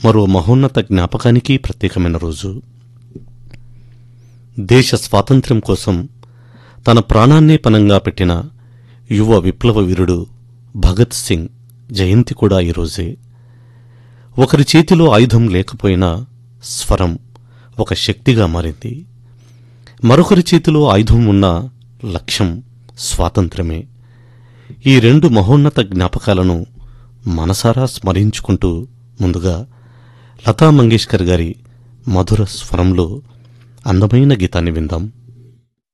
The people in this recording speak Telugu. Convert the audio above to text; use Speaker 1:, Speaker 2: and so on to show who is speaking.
Speaker 1: మరో మహోన్నత జ్ఞాపకానికి ప్రత్యేకమైన రోజు దేశ స్వాతంత్ర్యం కోసం తన ప్రాణాన్నే పనంగా పెట్టిన యువ విప్లవ వీరుడు భగత్ సింగ్ జయంతి కూడా ఈరోజే ఒకరి చేతిలో ఆయుధం లేకపోయినా స్వరం ఒక శక్తిగా మారింది మరొకరి చేతిలో ఆయుధం ఉన్న లక్ష్యం స్వాతంత్ర్యమే ఈ రెండు మహోన్నత జ్ఞాపకాలను మనసారా స్మరించుకుంటూ ముందుగా లతా మంగేష్కర్ గారి మధుర స్వరంలో అందమైన గీతాన్ని విందాం